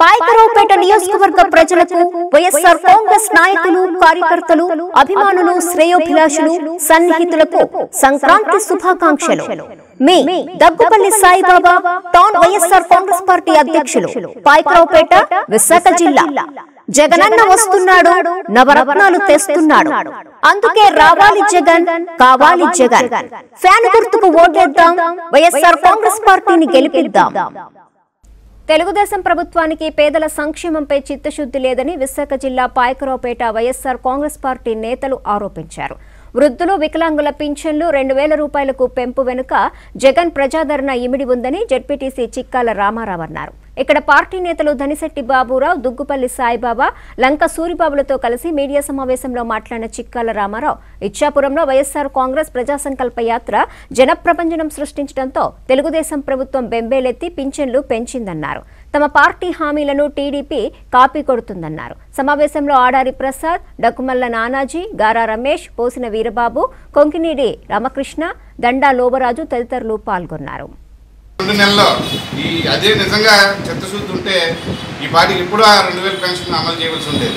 పాయకరావుపేట నియోజకవర్గ ప్రజలకు వైఎస్ఆర్ కాంగ్రెస్ నాయకులు కార్యకర్తలు అభిమానులు శ్రేయోభిలాషులు సన్నిహితులకు సంక్రాంతి శుభాకాంక్షలు మీ దగ్గుపల్లి సాయిబాబా టౌన్ వైఎస్ఆర్ కాంగ్రెస్ పార్టీ అధ్యక్షులు పాయకరావుపేట విశాఖ జిల్లా జగనన్న వస్తున్నాడు నవరత్నాలు తెస్తున్నాడు అందుకే రావాలి జగన్ కావాలి జగన్ ఫ్యాన్ గుర్తుకు ఓటేద్దాం వైఎస్ఆర్ కాంగ్రెస్ పార్టీని గెలిపిద్దాం తెలుగుదేశం ప్రభుత్వానికి పేదల సంక్షేమంపై చిత్తశుద్ధి లేదని విశాఖ జిల్లా పాయకరావుపేట వైఎస్సార్ కాంగ్రెస్ పార్టీ నేతలు ఆరోపించారు వృద్ధులు వికలాంగుల పింఛన్లు రెండు వేల రూపాయలకు పెంపు వెనుక జగన్ ప్రజాదరణ ఇమిడి ఉందని జడ్పీటీసీ చిక్కాల రామారావు అన్నారు ఇక్కడ పార్టీ నేతలు ధనిశెట్టి బాబురావు దుగ్గుపల్లి సాయిబాబా లంక సూరిబాబులతో కలిసి మీడియా సమావేశంలో మాట్లాడిన చిక్కాల రామారావు ఇచ్చాపురంలో వైఎస్సార్ కాంగ్రెస్ ప్రజా సంకల్ప యాత్ర జనప్రపంచనం సృష్టించడంతో తెలుగుదేశం ప్రభుత్వం బెంబేలెత్తి పింఛన్లు పెంచిందన్నారు తమ పార్టీ హామీలను టీడీపీ కాపీ కొడుతుందన్నారు సమావేశంలో ఆడారి ప్రసాద్ డకుమల్ల నానాజీ గారా రమేష్ పోసిన వీరబాబు కొంకినీడి రామకృష్ణ దండా లోబరాజు తదితరులు పాల్గొన్నారు రెండు నెలల్లో ఈ అదే నిజంగా చిత్తశుద్ధి ఉంటే ఈ పార్టీకి ఎప్పుడూ ఆ రెండు వేల పెన్షన్ అమలు చేయవలసి ఉండేది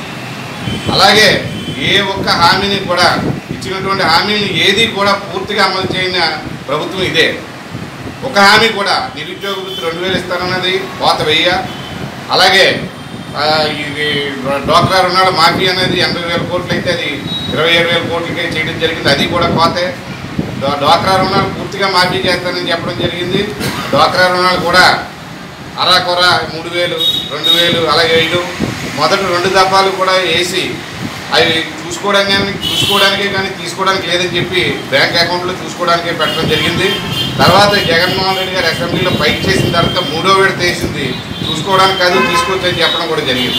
అలాగే ఏ ఒక్క హామీని కూడా ఇచ్చినటువంటి హామీని ఏది కూడా పూర్తిగా అమలు చేయని ప్రభుత్వం ఇదే ఒక హామీ కూడా నిరుద్యోగ వృత్తి రెండు వేలు ఇస్తానన్నది కోత వెయ్య అలాగే ఆ, ఇది డోక్రా రుణాల మాఫీ అనేది ఎనభై వేల కోట్లు అయితే అది ఇరవై ఏడు వేల కోట్లకే చేయడం జరిగింది అది కూడా కోతే డో- డోక్రా రుణాలు పూర్తిగా మాఫీ చేస్తానని చెప్పడం జరిగింది డోక్రా రుణాలు కూడా అరాకొర మూడు వేలు రెండు వేలు అలాగే ఐదు మొదటి రెండు దఫాలు కూడా వేసి అవి చూసుకోవడానికి చూసుకోవడానికే కానీ తీసుకోవడానికి లేదని చెప్పి బ్యాంక్ అకౌంట్లో చూసుకోవడానికే పెట్టడం జరిగింది తర్వాత జగన్మోహన్ రెడ్డి గారు అసెంబ్లీలో ఫైట్ చేసిన తర్వాత మూడో విడత వేసింది చూసుకోవడానికి కాదు తీసుకోవచ్చని చెప్పడం కూడా జరిగింది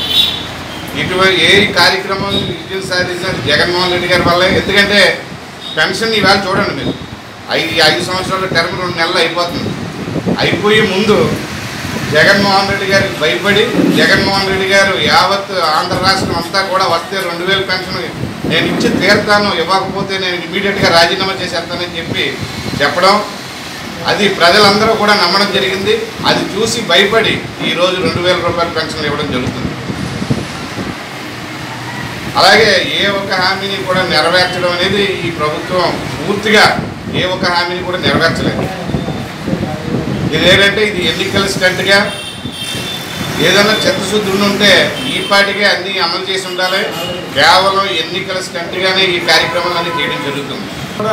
ఇటువంటి ఏ కార్యక్రమం విజయం సాధించిన జగన్మోహన్ రెడ్డి గారి వల్లే ఎందుకంటే పెన్షన్ ఈవేళ చూడండి మీరు ఐదు ఈ ఐదు సంవత్సరాల టర్మ్ రెండు నెలలు అయిపోతుంది అయిపోయే ముందు జగన్మోహన్ రెడ్డి గారికి భయపడి జగన్మోహన్ రెడ్డి గారు యావత్ ఆంధ్ర రాష్ట్రం అంతా కూడా వస్తే రెండు వేల పెన్షన్ నేను ఇచ్చి తీరుతాను ఇవ్వకపోతే నేను ఇమీడియట్గా రాజీనామా చేసేస్తానని చెప్పి చెప్పడం అది ప్రజలందరూ కూడా నమ్మడం జరిగింది అది చూసి భయపడి ఈరోజు రెండు వేల రూపాయల పెన్షన్ ఇవ్వడం జరుగుతుంది అలాగే ఏ ఒక్క హామీని కూడా నెరవేర్చడం అనేది ఈ ప్రభుత్వం పూర్తిగా ఏ ఒక్క హామీని కూడా నెరవేర్చలేదు ఇది ఏంటంటే ఇది ఎన్నికల స్టంట్గా ఏదైనా చిత్తశుద్ధి ఉంటే ఈ పాటికే అన్నీ అమలు చేసి ఉండాలి కేవలం ఎన్నికల స్టంట్గానే ఈ కార్యక్రమాలన్నీ చేయడం జరుగుతుంది కూడా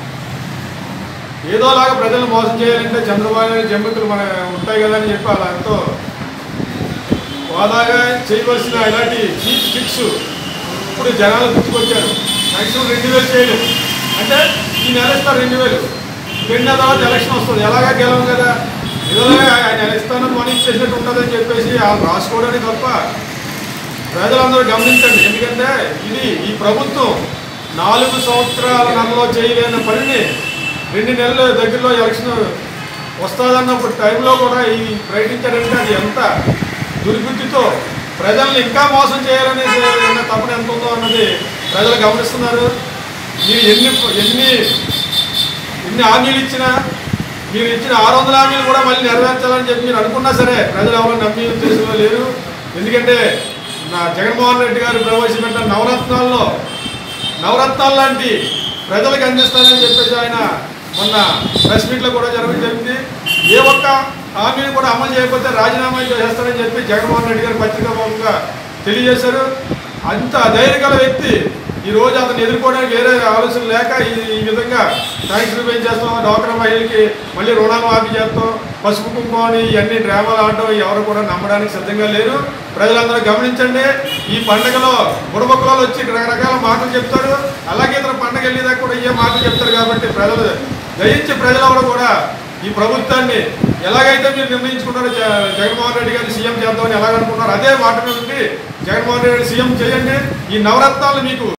ఏదోలాగా ప్రజలను మోసం చేయాలంటే చంద్రబాబు నాయుడు జమ్మికులు మన ఉంటాయి కదా అని చెప్పి అలా ఎంతో హోదాగా చేయవలసిన ఇలాంటి చీప్ టిక్స్ ఇప్పుడు జనాలు గుర్తుకొచ్చారు మ్యాక్సిమం రెండు వేలు చేయలేదు అంటే ఈ నెల ఇస్తారు రెండు వేలు రెండు నెలల తర్వాత ఎలక్షన్ వస్తుంది ఎలాగా గెలవం కదా ఏదోలాగా ఆయన నెల ఇస్తానని మనీ ఇచ్చేసినట్టు ఉంటుందని చెప్పేసి వాళ్ళు రాసుకోవడానికి తప్ప ప్రజలందరూ గమనించండి ఎందుకంటే ఇది ఈ ప్రభుత్వం నాలుగు సంవత్సరాల నెలలో చేయలేని పనిని రెండు నెలల దగ్గరలో ఎలక్షన్ వస్తుందన్నప్పుడు టైంలో కూడా ఈ ప్రకటించారంటే అది ఎంత దుర్బుద్ధితో ప్రజల్ని ఇంకా మోసం చేయాలనే తపన ఎంత ఉందో అన్నది ప్రజలు గమనిస్తున్నారు మీరు ఎన్ని ఎన్ని ఎన్ని హామీలు ఇచ్చినా మీరు ఇచ్చిన ఆరు వందల హామీలు కూడా మళ్ళీ నెరవేర్చాలని చెప్పి మీరు అనుకున్నా సరే ప్రజలు ఎవరు నమ్మి ఉద్దేశంలో లేరు ఎందుకంటే నా జగన్మోహన్ రెడ్డి గారు ప్రవేశపెట్టిన నవరత్నాల్లో నవరత్నాలు లాంటి ప్రజలకు అందిస్తానని చెప్పేసి ఆయన మొన్న ప్రెస్ మీట్లో కూడా జరగడం జరిగింది ఏ ఒక్క హామీని కూడా అమలు చేయకపోతే రాజీనామా చేస్తానని చెప్పి జగన్మోహన్ రెడ్డి గారు పత్రికాముఖంగా తెలియజేశారు అంత ధైర్యగల వ్యక్తి ఈ రోజు అతను ఎదుర్కోవడానికి వేరే ఆలోచన లేక ఈ ఈ విధంగా ట్యాక్సులు పెంచేస్తాం డ్వాక్రా మహిళకి మళ్ళీ రుణాలు మాఫీ చేస్తాం పసుపు కుంకుమ అని ఇవన్నీ డ్రామాలు ఆడటం ఎవరు కూడా నమ్మడానికి సిద్ధంగా లేరు ప్రజలందరూ గమనించండి ఈ పండుగలో బుడబొక్కలలో వచ్చి రకరకాల మాటలు చెప్తారు అలాగే ఇతర పండుగ వెళ్ళేదాకా కూడా ఏ మాటలు చెప్తారు కాబట్టి ప్రజలు దయించి ప్రజలెవరు కూడా ఈ ప్రభుత్వాన్ని ఎలాగైతే మీరు నిర్ణయించుకున్నారో జ- జగన్మోహన్ రెడ్డి గారిని సీఎం చేద్దామని ఎలాగనుకున్నారో అదే మాట మీద ఉండి జగన్మోహన్ రెడ్డి గారిని సీఎం చేయండి ఈ నవరత్నాలు మీకు